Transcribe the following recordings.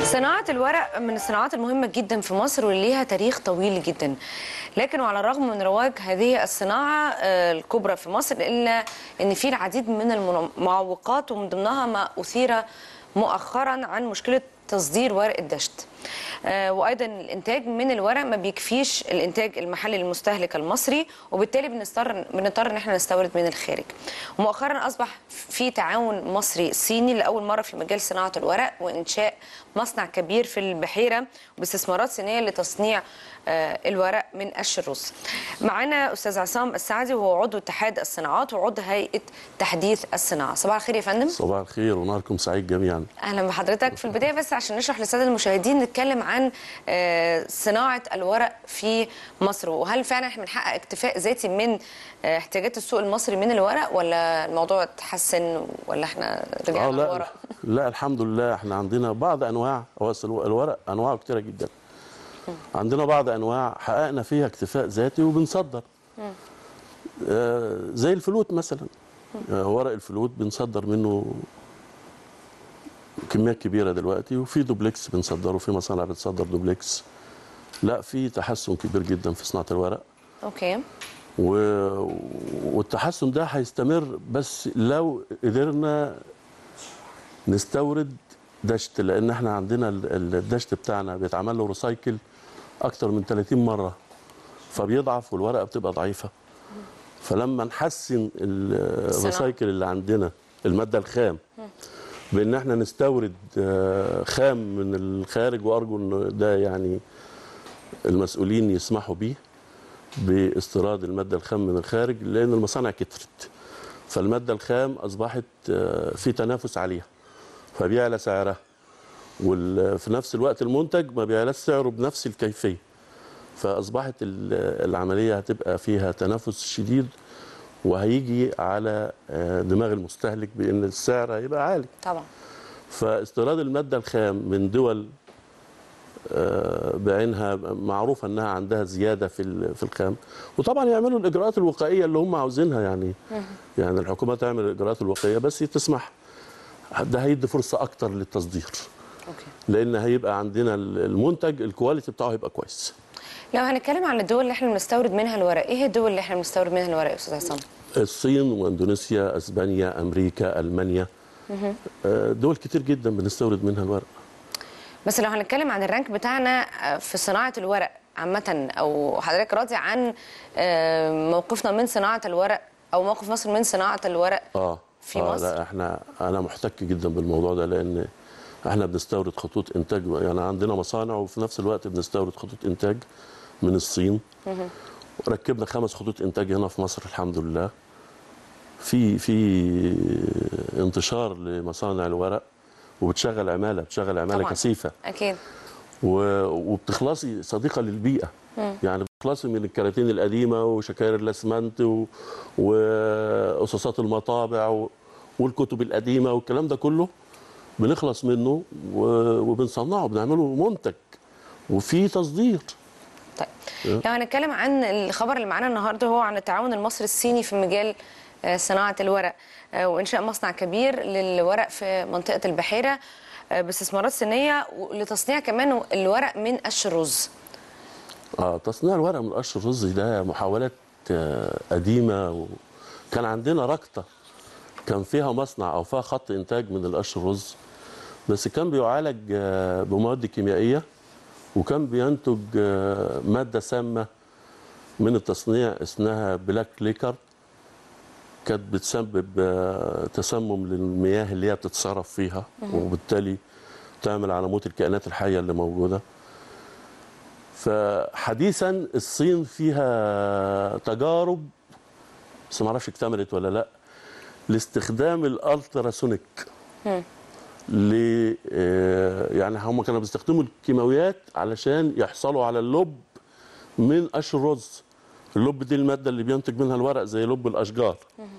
صناعة الورق من الصناعات المهمة جدا في مصر واللي ليها تاريخ طويل جدا لكن وعلى الرغم من رواج هذه الصناعة آه، الكبرى في مصر إلا أن في العديد من المعوقات ومن ضمنها ما أثير مؤخرا عن مشكلة تصدير ورق الدشت آه، وايضا الانتاج من الورق ما بيكفيش الانتاج المحلي للمستهلك المصري وبالتالي بنضطر بنضطر ان احنا نستورد من الخارج ومؤخرا اصبح في تعاون مصري صيني لاول مره في مجال صناعه الورق وانشاء مصنع كبير في البحيره باستثمارات صينيه لتصنيع آه، الورق من قش الرز معانا استاذ عصام السعدي وهو عضو اتحاد الصناعات وعضو هيئه تحديث الصناعه صباح الخير يا فندم صباح الخير ونهاركم سعيد جميعا اهلا بحضرتك في البدايه بس عشان نشرح للساده المشاهدين نتكلم عن آه، صناعه الورق في مصر وهل فعلا احنا بنحقق اكتفاء ذاتي من آه، احتياجات السوق المصري من الورق ولا الموضوع اتحسن ولا احنا رجعنا اه لا لورا لا الحمد لله احنا عندنا بعض انواع هو أصل الورق انواعه كتيره جدا عندنا بعض انواع حققنا فيها اكتفاء ذاتي وبنصدر آه زي الفلوت مثلا آه ورق الفلوت بنصدر منه كميات كبيره دلوقتي وفي دوبلكس بنصدره في مصانع بتصدر دوبلكس لا في تحسن كبير جدا في صناعه الورق اوكي و... والتحسن ده هيستمر بس لو قدرنا نستورد دشت لان احنا عندنا ال- ال- الدشت بتاعنا بيتعمل له ريسايكل اكتر من 30 مره فبيضعف والورقه بتبقى ضعيفه فلما نحسن ال- الريسايكل اللي عندنا الماده الخام بان احنا نستورد آه، خام من الخارج وارجو ان ده يعني المسؤولين يسمحوا بيه باستيراد الماده الخام من الخارج لان المصانع كترت فالماده الخام اصبحت آه، في تنافس عليها فبيعلى سعرها وفي نفس الوقت المنتج ما بيعلاش سعره بنفس الكيفيه فاصبحت ال- العمليه هتبقى فيها تنافس شديد وهيجي على آه، دماغ المستهلك بان السعر هيبقى عالي طبعا فاستيراد الماده الخام من دول آه، بعينها معروف انها عندها زياده في ال- في الخام وطبعا يعملوا الاجراءات الوقائيه اللي هم عاوزينها يعني يعني الحكومه تعمل الاجراءات الوقائيه بس تسمح ده هيدي فرصه اكتر للتصدير اوكي لان هيبقى عندنا المنتج الكواليتي بتاعه هيبقى كويس لو هنتكلم عن الدول اللي احنا بنستورد منها الورق ايه هي الدول اللي احنا بنستورد منها الورق يا استاذ عصام الصين واندونيسيا اسبانيا امريكا المانيا آه، دول كتير جدا بنستورد منها الورق بس لو هنتكلم عن الرانك بتاعنا في صناعة الورق عامة أو حضرتك راضي عن آه، موقفنا من صناعة الورق أو موقف مصر من صناعة الورق اه في آه مصر؟ لا احنا انا محتك جدا بالموضوع ده لان احنا بنستورد خطوط انتاج يعني عندنا مصانع وفي نفس الوقت بنستورد خطوط انتاج من الصين ركبنا خمس خطوط انتاج هنا في مصر الحمد لله في في انتشار لمصانع الورق وبتشغل عماله بتشغل عماله طبعاً. كثيفه أكيد و- وبتخلصي صديقه للبيئه يعني بتخلصي من الكراتين القديمه وشكاير الاسمنت و- وقصاصات المطابع و- والكتب القديمه والكلام ده كله بنخلص منه و- وبنصنعه بنعمله منتج وفي تصدير طيب لو هنتكلم عن الخبر اللي معانا النهارده هو عن التعاون المصري الصيني في مجال آه، صناعة الورق آه، وإنشاء مصنع كبير للورق في منطقة البحيرة آه، باستثمارات صينية لتصنيع كمان الورق من قش الرز اه تصنيع الورق من قش الرز ده محاولات آه، قديمه وكان عندنا ركطه كان فيها مصنع او فيها خط انتاج من القش الرز بس كان بيعالج آه، بمواد كيميائيه وكان بينتج آه، ماده سامه من التصنيع اسمها بلاك ليكر كانت بتسبب آه، تسمم للمياه اللي هي بتتصرف فيها وبالتالي تعمل على موت الكائنات الحيه اللي موجوده فحديثا الصين فيها تجارب بس ما اعرفش اكتملت ولا لا لاستخدام الالتراسونيك ل آه، يعني هم كانوا بيستخدموا الكيماويات علشان يحصلوا على اللب من قش الرز اللب دي الماده اللي بينتج منها الورق زي لب الاشجار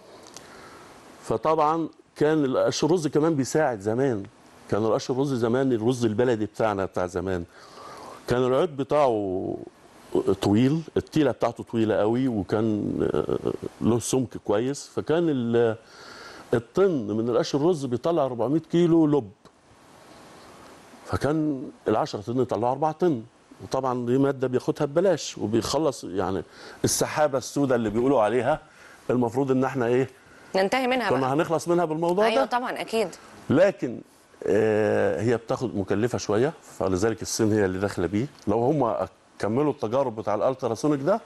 فطبعا كان القش الرز كمان بيساعد زمان كان القش الرز زمان الرز البلدي بتاعنا بتاع زمان كان العود بتاعه طويل التيله بتاعته طويله قوي وكان آه، له سمك كويس فكان ال- الطن من القش الرز بيطلع 400 كيلو لب فكان ال 10 طن يطلعوا 4 طن وطبعا دي ماده بياخدها ببلاش وبيخلص يعني السحابه السوداء اللي بيقولوا عليها المفروض ان احنا ايه ننتهي منها بقى كنا هنخلص منها بالموضوع ايوه ده طبعا اكيد لكن آه، هي بتاخد مكلفه شويه فلذلك الصين هي اللي داخله بيه لو هم كملوا التجارب بتاع الالتراسونيك ده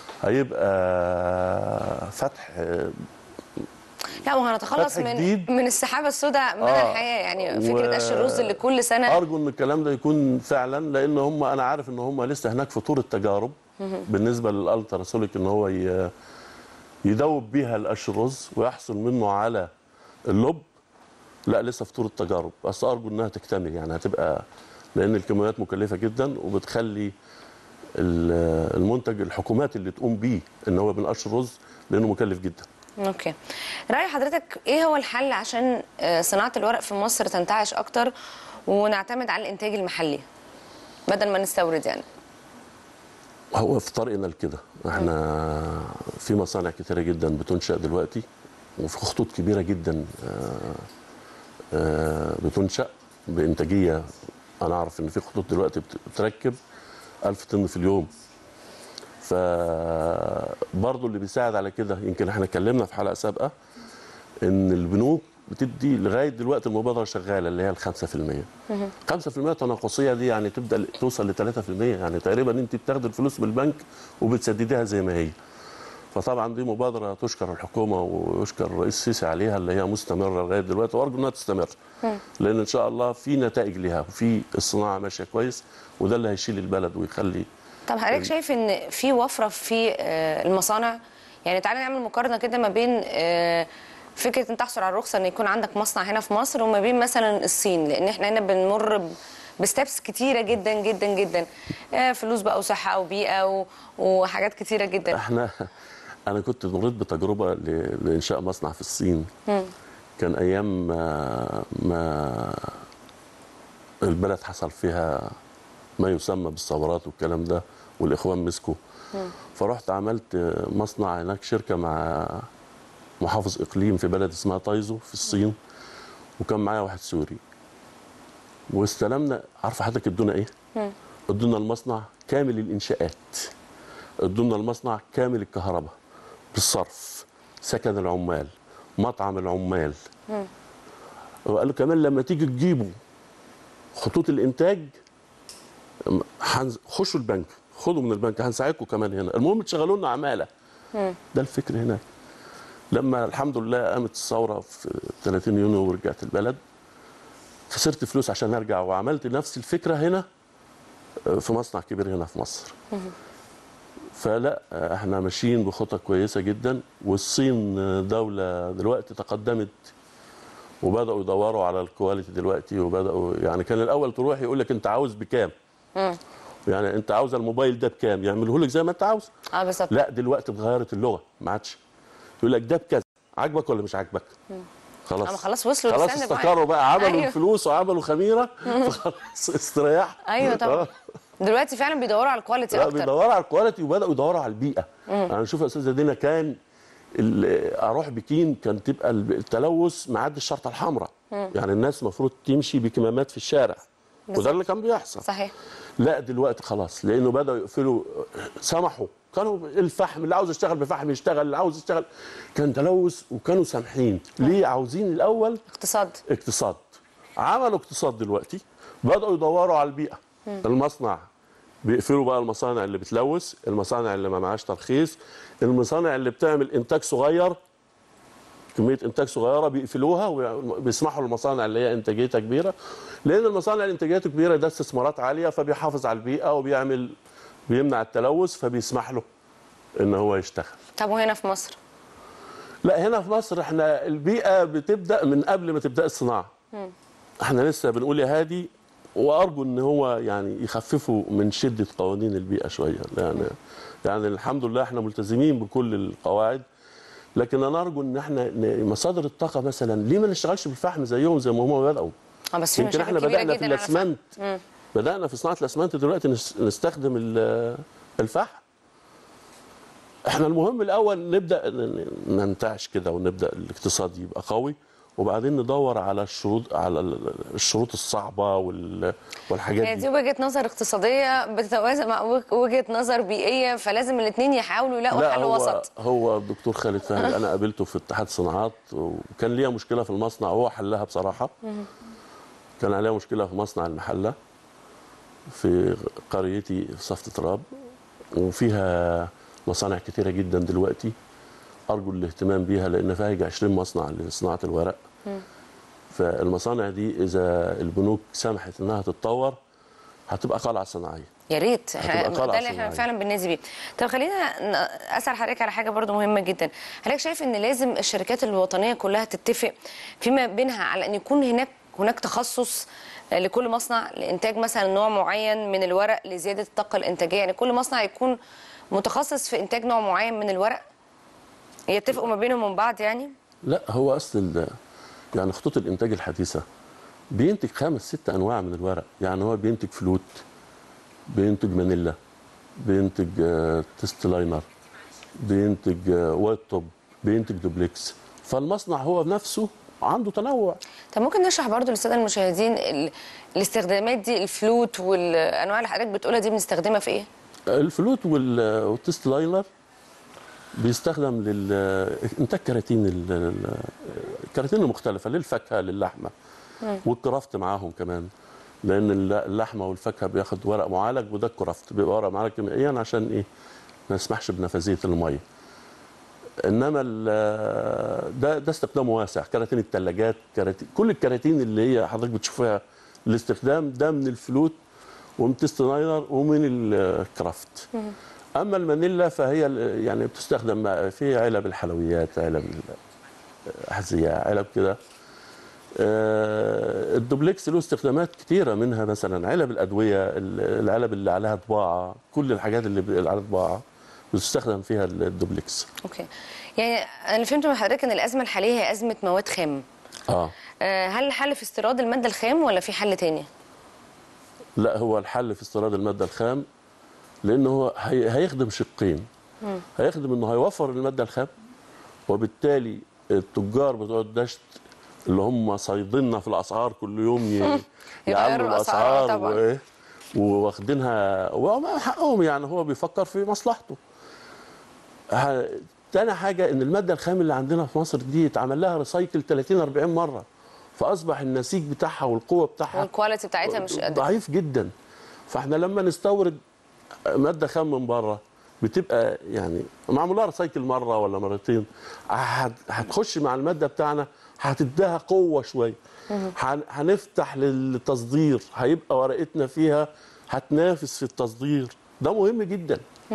هيبقى فتح آه، لا وهنتخلص فتح من جديد. من السحابه السوداء من آه. الحياه يعني و- فكره قش الرز اللي كل سنه ارجو ان الكلام ده يكون فعلا لان هم انا عارف ان هم لسه هناك في طور التجارب بالنسبه للالتراسونيك ان هو ي- يدوب بيها القش الرز ويحصل منه على اللب لا لسه في طور التجارب بس ارجو انها تكتمل يعني هتبقى لان الكميات مكلفه جدا وبتخلي ال- المنتج الحكومات اللي تقوم بيه ان هو بنقش الرز لانه مكلف جدا اوكي راي حضرتك ايه هو الحل عشان آه، صناعه الورق في مصر تنتعش اكتر ونعتمد على الانتاج المحلي بدل ما نستورد يعني هو في طريقنا لكده احنا في مصانع كتيره جدا بتنشا دلوقتي وفي خطوط كبيره جدا آه، آه، بتنشا بانتاجيه انا اعرف ان في خطوط دلوقتي بت- بتركب 1000 طن في اليوم فبرضه اللي بيساعد على كده يمكن احنا اتكلمنا في حلقه سابقه ان البنوك بتدي لغايه دلوقتي المبادره شغاله اللي هي ال 5% 5% تناقصيه دي يعني تبدا توصل ل 3% يعني تقريبا انت بتاخد الفلوس من البنك وبتسدديها زي ما هي فطبعا دي مبادره تشكر الحكومه ويشكر الرئيس السيسي عليها اللي هي مستمره لغايه دلوقتي وارجو انها تستمر لان ان شاء الله في نتائج ليها وفي الصناعه ماشيه كويس وده اللي هيشيل البلد ويخلي طب حضرتك شايف ان في وفره في آه، المصانع يعني تعالى نعمل مقارنه كده ما بين آه، فكره ان تحصل على الرخصه ان يكون عندك مصنع هنا في مصر وما بين مثلا الصين لان احنا هنا بنمر ب- بستبس كتيره جدا جدا جدا آه، فلوس بقى وصحه وبيئه و- وحاجات كتيره جدا احنا انا كنت مريت بتجربه ل- لانشاء مصنع في الصين كان ايام ما, ما البلد حصل فيها ما يسمى بالثورات والكلام ده والاخوان مسكوا فرحت عملت مصنع هناك شركه مع محافظ اقليم في بلد اسمها تايزو في الصين وكان معايا واحد سوري واستلمنا عارفه حضرتك ادونا ايه؟ ادونا المصنع كامل الانشاءات ادونا المصنع كامل الكهرباء بالصرف سكن العمال مطعم العمال وقالوا كمان لما تيجي تجيبوا خطوط الانتاج أم- هنز- خشوا البنك خدوا من البنك هنساعدكم كمان هنا المهم تشغلوا لنا عماله ده الفكر هناك لما الحمد لله قامت الثوره في 30 يونيو ورجعت البلد خسرت فلوس عشان ارجع وعملت نفس الفكره هنا آه، في مصنع كبير هنا في مصر فلا آه، احنا ماشيين بخطى كويسه جدا والصين آه، دوله دلوقتي تقدمت وبداوا يدوروا على الكواليتي دلوقتي وبداوا يعني كان الاول تروح يقول لك انت عاوز بكام يعني انت عاوز الموبايل ده بكام يعمله لك زي ما انت عاوز اه بالظبط لا دلوقتي اتغيرت اللغه ما عادش يقول لك ده بكذا عاجبك ولا مش عاجبك خلاص أما خلاص وصلوا خلاص للسن بقى. استقروا بقى عملوا أيوه. الفلوس وعملوا خميره فخلاص استريح ايوه طبعا آه. دلوقتي فعلا بيدوروا على الكواليتي لا اكتر بيدوروا على الكواليتي وبداوا يدوروا على البيئه انا شوف يا استاذه دينا كان ال- اروح بكين كان تبقى التلوث معدي الشرطه الحمراء يعني الناس المفروض تمشي بكمامات في الشارع وده اللي كان بيحصل صحيح لا دلوقتي خلاص لانه بداوا يقفلوا سمحوا كانوا الفحم اللي عاوز يشتغل بفحم يشتغل اللي عاوز يشتغل كان تلوث وكانوا سامحين ليه عاوزين الاول اقتصاد اقتصاد عملوا اقتصاد دلوقتي بداوا يدوروا على البيئه المصنع بيقفلوا بقى المصانع اللي بتلوث المصانع اللي ما معهاش ترخيص المصانع اللي بتعمل انتاج صغير كميه انتاج صغيره بيقفلوها وبيسمحوا للمصانع اللي هي انتاجيتها كبيره لان المصانع اللي انتاجيتها كبيره ده استثمارات عاليه فبيحافظ على البيئه وبيعمل بيمنع التلوث فبيسمح له ان هو يشتغل طب وهنا في مصر لا هنا في مصر احنا البيئه بتبدا من قبل ما تبدا الصناعه احنا لسه بنقول يا هادي وارجو ان هو يعني يخففوا من شده قوانين البيئه شويه يعني يعني الحمد لله احنا ملتزمين بكل القواعد لكن انا ارجو ان احنا ن- مصادر الطاقه مثلا ليه ما نشتغلش بالفحم زيهم زي ما هم بداوا اه بس في يمكن مشاكل احنا كبيره بدانا في جدا على فكرة. الاسمنت بدانا في صناعه الاسمنت دلوقتي نس- نستخدم ال- الفحم احنا المهم الاول نبدا ن- ننتعش كده ونبدا الاقتصاد يبقى قوي وبعدين ندور على الشروط على ال- الشروط الصعبه وال- والحاجات هي دي دي وجهه نظر اقتصاديه بتتوازن مع وج- وجهه نظر بيئيه فلازم الاثنين يحاولوا يلاقوا لا حل هو وسط هو الدكتور خالد فهمي انا قابلته في اتحاد صناعات وكان ليا مشكله في المصنع وهو حلها بصراحه كان عليها مشكله في مصنع المحله في قريتي في صفة تراب وفيها مصانع كتيره جدا دلوقتي ارجو الاهتمام بيها لان فيها يجي 20 مصنع لصناعه الورق فالمصانع دي اذا البنوك سمحت انها تتطور هتبقى قلعه صناعيه يا ريت احنا هتبقى ده قلعة اللي احنا صناعية. فعلا بننادي بيه طب خلينا ن- اسال حضرتك على حاجه برضو مهمه جدا حضرتك شايف ان لازم الشركات الوطنيه كلها تتفق فيما بينها على ان يكون هناك هناك تخصص لكل مصنع لانتاج مثلا نوع معين من الورق لزياده الطاقه الانتاجيه يعني كل مصنع يكون متخصص في انتاج نوع معين من الورق يتفقوا ما بينهم ومن بعض يعني لا هو اصل ال- يعني خطوط الانتاج الحديثه بينتج خمس ست انواع من الورق يعني هو بينتج فلوت بينتج مانيلا بينتج آه، تيست لاينر بينتج آه، وايت توب بينتج دوبلكس فالمصنع هو بنفسه عنده تنوع طب ممكن نشرح برضو للساده المشاهدين ال... الاستخدامات دي الفلوت والانواع اللي حضرتك بتقولها دي بنستخدمها في ايه؟ الفلوت وال- والتيست لاينر بيستخدم لإنتاج كراتين ال- ال- الكراتين المختلفة للفاكهة للحمة والكرافت معاهم كمان لأن الل- اللحمة والفاكهة بياخد ورق معالج وده الكرافت بيبقى ورق معالج كيميائيا عشان إيه ما يسمحش بنفاذية المية انما ال- ده ده استخدامه واسع كراتين الثلاجات كراتين كل الكراتين اللي هي حضرتك بتشوفها الاستخدام ده من الفلوت ومن تيست لاينر ومن الكرافت اما المانيلا فهي ال- يعني بتستخدم بقى في علب الحلويات علب الاحذيه علب كده آه، الدوبلكس له استخدامات كتيره منها مثلا علب الادويه ال- العلب اللي عليها طباعه كل الحاجات اللي ب- اللي عليها طباعه بتستخدم فيها الدوبلكس اوكي يعني انا اللي فهمته من حضرتك ان الازمه الحاليه هي ازمه مواد خام اه آه، هل الحل في استيراد الماده الخام ولا في حل تاني؟ لا هو الحل في استيراد الماده الخام لانه هو هي- هيخدم شقين هيخدم انه هيوفر الماده الخام وبالتالي التجار بتوع الدشت اللي هم صايديننا في الاسعار كل يوم ي- يعلوا الأسعار الاسعار طبعاً. وايه وواخدينها وما حقهم يعني هو بيفكر في مصلحته ه- تاني حاجه ان الماده الخام اللي عندنا في مصر دي اتعمل لها ريسايكل 30 40 مره فاصبح النسيج بتاعها والقوه بتاعها والكواليتي بتاعتها مش قد ضعيف جدا فاحنا لما نستورد ماده خام من بره بتبقى يعني معمول لها ريسايكل مره ولا مرتين هت- هتخش مع الماده بتاعنا هتديها قوه شويه هن- هنفتح للتصدير هيبقى ورقتنا فيها هتنافس في التصدير ده مهم جدا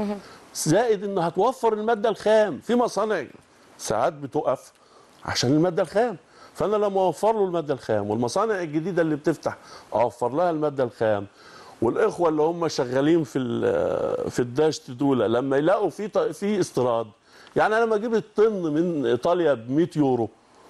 زائد ان هتوفر الماده الخام في مصانع ساعات بتقف عشان الماده الخام فانا لما اوفر له الماده الخام والمصانع الجديده اللي بتفتح اوفر لها الماده الخام والاخوه اللي هم شغالين في ال- في الداشت دول لما يلاقوا في ط- في استيراد يعني انا لما اجيب الطن من ايطاليا ب 100 يورو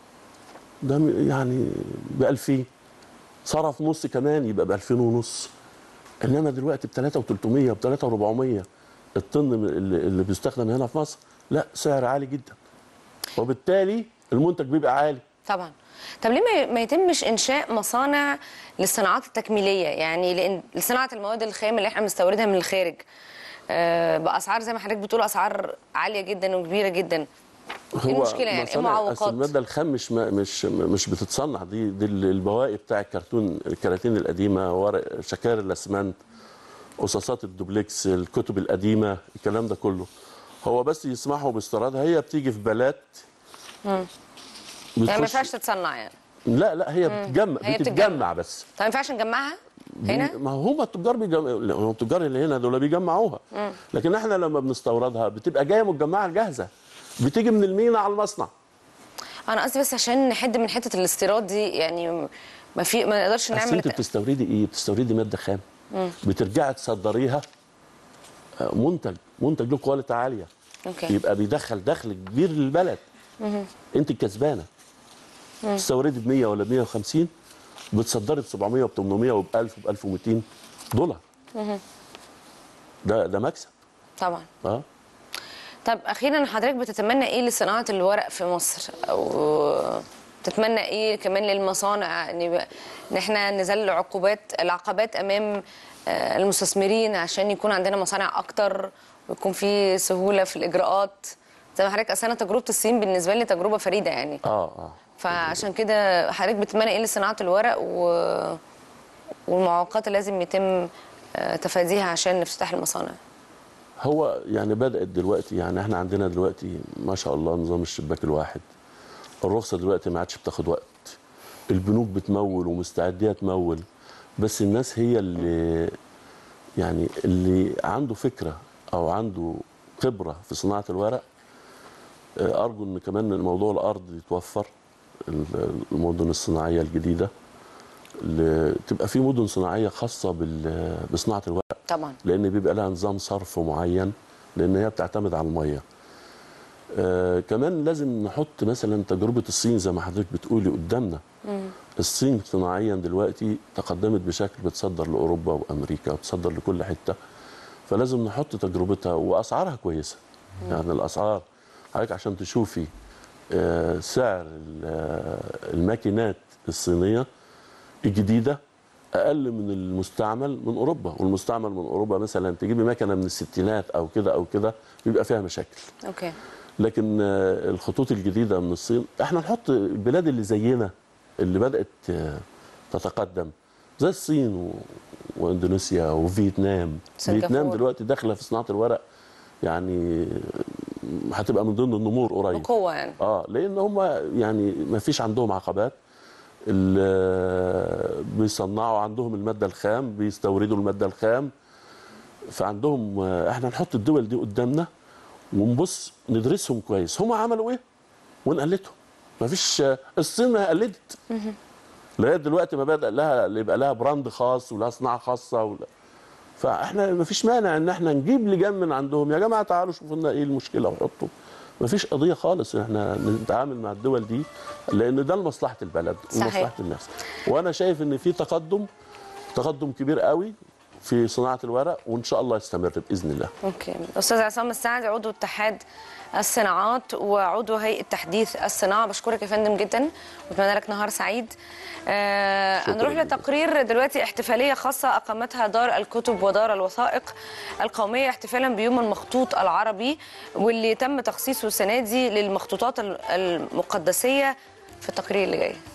ده م- يعني ب 2000 صرف نص كمان يبقى ب 2000 ونص انما دلوقتي ب 3300 ب 3400 الطن من اللي, اللي بيستخدم هنا في مصر لا سعر عالي جدا وبالتالي المنتج بيبقى عالي طبعا طب ليه ما- ما يتمش انشاء مصانع للصناعات التكميليه يعني لان لصناعه المواد الخام اللي احنا بنستوردها من الخارج آه، باسعار زي ما حضرتك بتقول اسعار عاليه جدا وكبيره جدا ايه المشكله يعني ايه مصانع- أصل المعوقات الماده الخام مش ما مش مش بتتصنع دي دي البواقي بتاع الكرتون الكراتين القديمه ورق شكاير الاسمنت قصاصات الدوبلكس الكتب القديمه الكلام ده كله هو بس يسمحوا باستيرادها هي بتيجي في بلات يعني ما بتخش- ينفعش تتصنع يعني لا لا هي بتتجمع هي بتتجمع بتتجمع. بس طب ما ينفعش نجمعها هنا ما هم التجار بيجمعوا هم التجار اللي هنا دول بيجمعوها لكن احنا لما بنستوردها بتبقى جايه متجمعه جاهزه بتيجي من المينا على المصنع انا قصدي بس عشان نحد من حته الاستيراد دي يعني ما في ما نقدرش اصل نعمل انت بتستوردي ايه؟ بتستوردي ماده خام بترجعي تصدريها آه، منتج منتج له كواليتي عاليه اوكي يبقى بيدخل دخل كبير للبلد انت الكسبانه تستوردي ب 100 ولا ب 150 بتصدري ب 700 وب 800 وب 1000 وب 1200 دولار ده ده مكسب طبعا اه طب اخيرا حضرتك بتتمنى ايه لصناعه الورق في مصر او تتمنى ايه كمان للمصانع ان يبقى- ان احنا نزل عقوبات العقبات امام آه، المستثمرين عشان يكون عندنا مصانع اكتر ويكون في سهوله في الاجراءات زي ما حضرتك اصل انا تجربه الصين بالنسبه لي تجربه فريده يعني اه اه فعشان كده حضرتك بتتمنى ايه لصناعه الورق و... والمعوقات اللي لازم يتم آه، تفاديها عشان افتتاح المصانع هو يعني بدأت دلوقتي يعني احنا عندنا دلوقتي ما شاء الله نظام الشباك الواحد الرخصة دلوقتي ما عادش بتاخد وقت البنوك بتمول ومستعدية تمول بس الناس هي اللي يعني اللي عنده فكرة أو عنده خبرة في صناعة الورق آه، أرجو إن كمان موضوع الأرض يتوفر ال- المدن الصناعية الجديدة ل- تبقى في مدن صناعية خاصة بال- بصناعة الورق طبعا لان بيبقى لها نظام صرف معين لان هي بتعتمد على الميه آه كمان لازم نحط مثلا تجربه الصين زي ما حضرتك بتقولي قدامنا الصين صناعيا دلوقتي تقدمت بشكل بتصدر لاوروبا وامريكا وتصدر لكل حته فلازم نحط تجربتها واسعارها كويسه يعني الاسعار حضرتك عشان تشوفي آه سعر ال- آه، الماكينات الصينيه الجديده اقل من المستعمل من اوروبا والمستعمل من اوروبا مثلا تجيبي مكنه من الستينات او كده او كده بيبقى فيها مشاكل اوكي لكن آه، الخطوط الجديده من الصين احنا نحط البلاد اللي زينا اللي بدات آه، تتقدم زي الصين و... واندونيسيا وفيتنام سنغافورة. فيتنام دلوقتي داخله في صناعه الورق يعني هتبقى من ضمن النمور قريب بقوه يعني اه لان هم يعني ما فيش عندهم عقبات ال- بيصنعوا عندهم الماده الخام بيستوردوا الماده الخام فعندهم آه، احنا نحط الدول دي قدامنا ونبص ندرسهم كويس هم عملوا ايه ونقلدهم ما فيش الصين ما قلدت لغايه دلوقتي ما بدا لها يبقى لها براند خاص ولها صناعه خاصه ولا فاحنا ما فيش مانع ان احنا نجيب لجان من عندهم يا جماعه تعالوا شوفوا لنا ايه المشكله وحطوا ما فيش قضيه خالص ان احنا نتعامل مع الدول دي لان ده لمصلحه البلد صحيح. ومصلحه الناس وانا شايف ان في تقدم تقدم كبير قوي في صناعه الورق وان شاء الله يستمر باذن الله اوكي استاذ عصام السعدي عضو اتحاد الصناعات وعضو هيئه تحديث الصناعه بشكرك يا فندم جدا واتمنى لك نهار سعيد آه شكراً هنروح جداً. لتقرير دلوقتي احتفاليه خاصه اقامتها دار الكتب ودار الوثائق القوميه احتفالا بيوم المخطوط العربي واللي تم تخصيصه السنه دي للمخطوطات المقدسيه في التقرير اللي جاي